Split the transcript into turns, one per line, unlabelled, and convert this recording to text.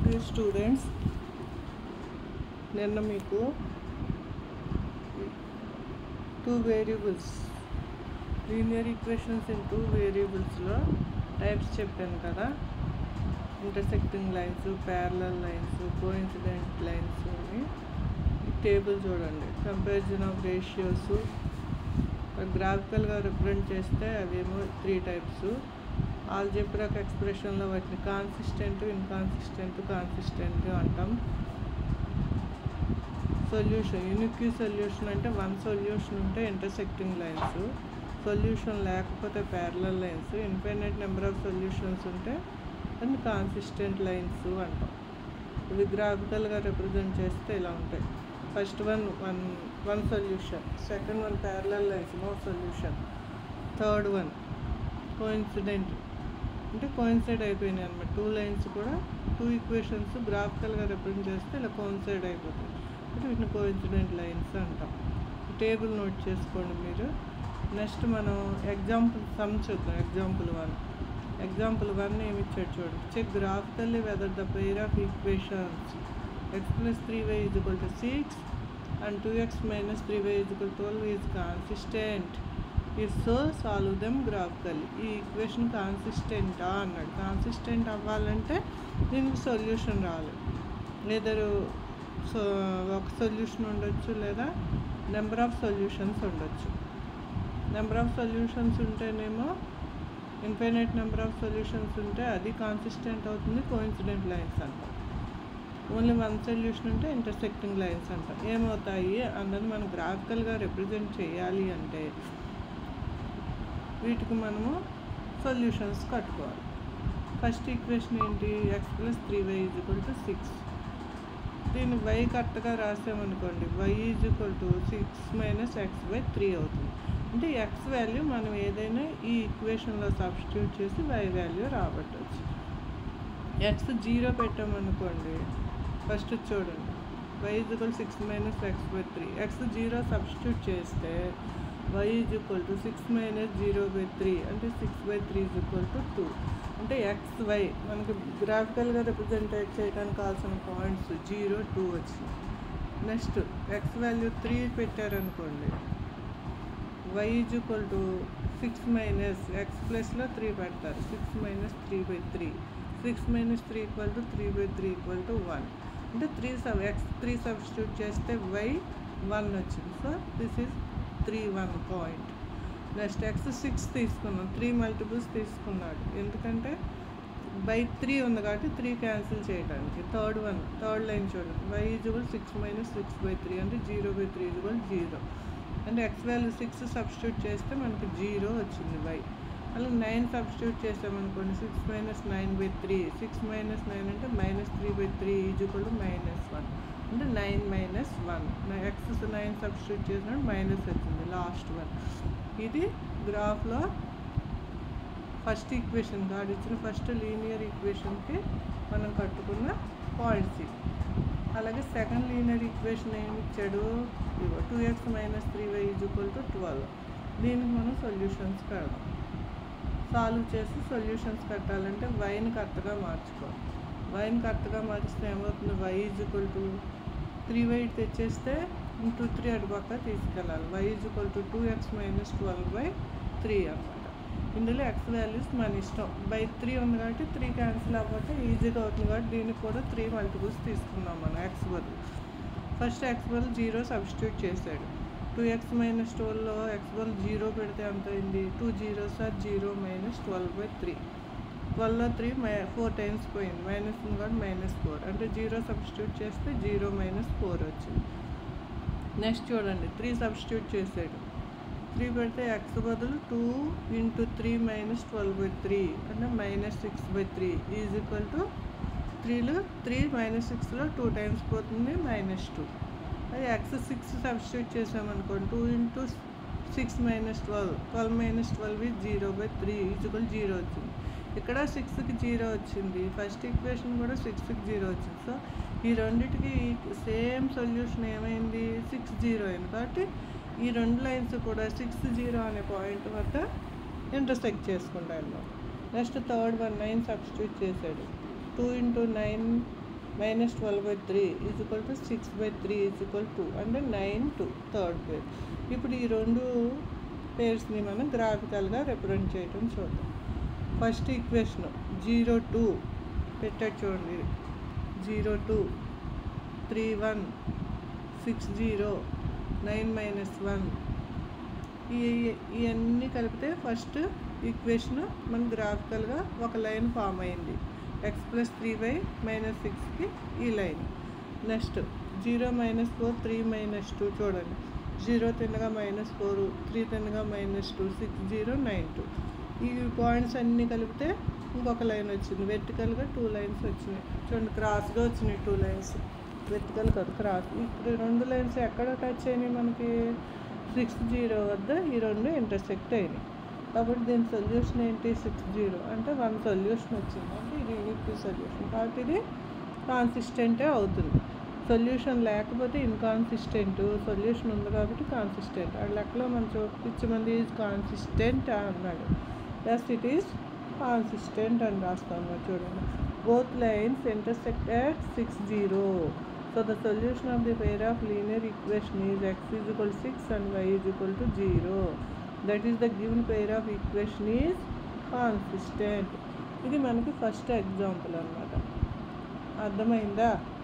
dear students నిన్న మీకు two variables linear equations in two వేరియబుల్స్లో టైప్స్ చెప్పాను కదా intersecting lines parallel lines coincident lines అని ఈ టేబుల్ చూడండి కంపారిజన్ ఆఫ్ రేషియోస్ గ్రాఫికల్గా రిప్రజెంట్ చేస్తే అవేమో త్రీ టైప్స్ ఆల్జెబ్రాక్ ఎక్స్ప్రెషన్లో వాటిని కాన్సిస్టెంట్ ఇన్కాన్సిస్టెంట్ కాన్సిస్టెంట్ అంటాం సొల్యూషన్ యూనిక్ సొల్యూషన్ అంటే వన్ సొల్యూషన్ ఉంటే ఇంటర్సెక్టింగ్ లైన్స్ సొల్యూషన్ లేకపోతే parallel lines infinite number of solutions ఉంటే దాన్ని కాన్సిస్టెంట్ లైన్స్ అంటాం ఇవి గ్రాఫికల్గా రిప్రజెంట్ చేస్తే ఇలా ఉంటాయి first one one one solution second one parallel lines no solution third one coincident అంటే కోయిన్సైడ్ అయిపోయినాయి అనమాట టూ లైన్స్ కూడా టూ ఈక్వేషన్స్ గ్రాఫికల్గా రిప్రజెంట్ చేస్తే ఇలా కోయిన్సైడ్ అయిపోతాయి అంటే వీటిని కోయిన్సిడెంట్ లైన్స్ అంటాం టేబుల్ నోట్ చేసుకోండి మీరు నెక్స్ట్ మనం ఎగ్జాంపుల్ సమ్ చూద్దాం ఎగ్జాంపుల్ వన్ ఎగ్జాంపుల్ వన్ ఏమి ఇచ్చాడు చూడండి check graphically whether the pair of equations x plus three y is equal to six and two x minus three y is equal twelve is consistent if so solve them graphical ఈ equation కాన్సిస్టెంటా అన్నాడు consistent అవ్వాలంటే దీనికి solution రావాలి లేదరు so ఒక solution ఉండొచ్చు లేదా number of solutions ఉండొచ్చు నెంబర్ ఆఫ్ సొల్యూషన్స్ ఉంటేనేమో ఇన్ఫైనైట్ నెంబర్ ఆఫ్ సొల్యూషన్స్ ఉంటే అది కాన్సిస్టెంట్ అవుతుంది కోఇన్సిడెంట్ లైన్స్ అంటాం ఓన్లీ వన్ సొల్యూషన్ ఉంటే ఇంటర్సెక్టింగ్ లైన్స్ అంటాం ఏమవుతాయి అన్నది మనం గ్రాఫికల్గా రిప్రజెంట్ చేయాలి అంటే వీటికి మనము సొల్యూషన్స్ కట్టుకోవాలి ఫస్ట్ ఈక్వేషన్ ఏంటి x plus three y is equal to six దీన్ని వై కరెక్ట్గా రాసామనుకోండి y is equal to six minus x by three అవుతుంది అంటే ఎక్స్ వాల్యూ మనం ఏదైనా ఈ ఈక్వేషన్లో సబ్స్టిట్యూట్ చేసి వై వాల్యూ రాబట్టవచ్చు ఎక్స్ జీరో పెట్టామనుకోండి ఫస్ట్ చూడండి y is equal six minus x by three x zero substitute చేస్తే y is equal to six minus zero by three అంటే six by three is equal to two అంటే x y మనకి గ్రాఫికల్గా represent చేయడానికి కావాల్సిన points zero two వచ్చింది next x value three పెట్టారనుకోండి y is equal to six minus x ప్లస్లో three పెడతారు six minus three by three six minus three equal to three by three equal to one అంటే three sub x three substitute చేస్తే y one వచ్చింది so this is three one point next x six తీసుకున్నాం three multiples తీసుకున్నాడు ఎందుకంటే by three ఉంది కాబట్టి three cancel చేయడానికి third one third line చూడండి y equal six minus six by three అంటే zero by three equal zero అంటే x value six substitute చేస్తే మనకి జీరో వచ్చింది వై అలాగే నైన్ సబ్స్టిట్యూట్ చేసామనుకోండి six minus nine by three six minus nine అంటే minus three by three equal to minus one అంటే nine minus one x nine substitute చేసినప్పుడు minus వచ్చింది last one ఇది గ్రాఫ్లో ఫస్ట్ ఈక్వేషన్ కాదు ఇచ్చిన ఫస్ట్ లీనియర్ ఈక్వేషన్కి మనం కట్టుకున్న పాయింట్స్ ఇవి అలాగే సెకండ్ లీనియర్ ఈక్వేషన్ ఏమి ఇచ్చాడు ఇవో two x minus three y is equal to twelve దీనికి మనం సొల్యూషన్స్ పెడదాం సాల్వ్ చేసి సొల్యూషన్స్ పెట్టాలంటే వైని కరెక్ట్గా మార్చుకోవాలి వైని కరెక్ట్గా మార్చితే ఏమవుతుంది y is equal to three y తెచ్చేస్తే ఇంటూ త్రీ అటు పక్క తీసుకెళ్ళాలి y is equal to two x minus twelve by three అనమాట ఇందులో ఎక్స్ వాల్యూస్ మన ఇష్టం బై త్రీ ఉంది కాబట్టి త్రీ క్యాన్సిల్ అవ్వకపోతే ఈజీగా అవుతుంది కాబట్టి దీనికి కూడా త్రీ మల్టిపుల్స్ తీసుకున్నాం మనం ఎక్స్ బదులు ఫస్ట్ ఎక్స్ బదులు జీరో సబ్స్టిట్యూట్ చేశాడు టూ ఎక్స్ మైనస్ ట్వెల్వ్లో ఎక్స్ బదులు జీరో పెడితే ఎంత అయింది two zero sir zero minus twelve by three ట్వెల్వ్లో త్రీ మై ఫోర్ టైమ్స్ పోయింది మైనస్ ఉంది కాబట్టి మైనస్ ఫోర్ అంటే జీరో సబ్స్టిట్యూట్ చేస్తే జీరో మైనస్ ఫోర్ వచ్చింది నెక్స్ట్ చూడండి త్రీ సబ్స్టిట్యూట్ చేసాడు త్రీ పెడితే ఎక్స్ బదులు two into three minus twelve by three అంటే minus six by three is equal to త్రీలో త్రీ మైనస్ సిక్స్లో టూ టైమ్స్ పోతుంది మైనస్ టూ అది ఎక్స్ సిక్స్ సబ్స్టిట్యూట్ చేసామనుకోండి two into six minus twelve twelve minus twelve is zero by three equal zero వచ్చింది ఇక్కడ సిక్స్కి zero వచ్చింది first equation కూడా సిక్స్కి జీరో వచ్చింది సో ఈ రెండింటికి సేమ్ సొల్యూషన్ ఏమైంది సిక్స్ జీరో అయింది కాబట్టి ఈ రెండు లైన్స్ కూడా సిక్స్ జీరో అనే పాయింట్ వద్ద ఇంటర్సెక్ట్ చేసుకుంటాయి అన్నమాట next third one nine substitute చేశాడు two into nine minus twelve by three is equal to six by three is equal to అంటే నైన్ టూ థర్డ్ పేర్ ఇప్పుడు ఈ రెండు పేర్స్ని మనం గ్రాఫికల్గా రిప్రజెంట్ చేయటం చూద్దాం ఫస్ట్ ఈక్వేషన్ జీరో టూ పెట్టాడు చూడండి zero two three one six zero nine minus one ఈ ఇవన్నీ కలిపితే ఫస్ట్ ఈక్వేషన్ మన గ్రాఫికల్గా ఒక లైన్ ఫామ్ అయింది x plus three by minus సిక్స్కి ఈ line next zero minus four three minus two చూడండి జీరో తిన్నగా మైనస్ ఫోర్ త్రీ తిన్నగా minus two six zero nine two ఈ పాయింట్స్ అన్నీ కలిపితే ఇంకొక లైన్ వచ్చింది వెర్టికల్గా టూ లైన్స్ వచ్చినాయి చూడండి క్రాస్గా వచ్చినాయి టూ లైన్స్ వెర్టికల్ కాదు క్రాస్ ఇప్పుడు రెండు లైన్స్ ఎక్కడ టచ్ అయినాయి మనకి సిక్స్ జీరో వద్ద ఈ రెండు ఇంటర్సెక్ట్ అయినాయి కాబట్టి దీని సొల్యూషన్ ఏంటి సిక్స్ జీరో అంటే వన్ సొల్యూషన్ వచ్చింది అంటే ఇది యూనిట్ సొల్యూషన్ కాబట్టి ఇది కాన్సిస్టెంటే అవుతుంది సొల్యూషన్ లేకపోతే ఇన్కాన్సిస్టెంట్ సొల్యూషన్ ఉంది కాబట్టి కాన్సిస్టెంట్ ఆ లెక్కలో మనం చూపించమంది ఈజ్ కాన్సిస్టెంట్ అన్నాడు ఎస్ ఇట్ ఈస్ కాన్సిస్టెంట్ అని రాస్తాను చూడండి both lines intersect at six zero so the solution of the pair of linear equation is x is equal six and y is equal to zero that is the given pair of equation is consistent ఇది మనకి first example అనమాట అర్థమైందా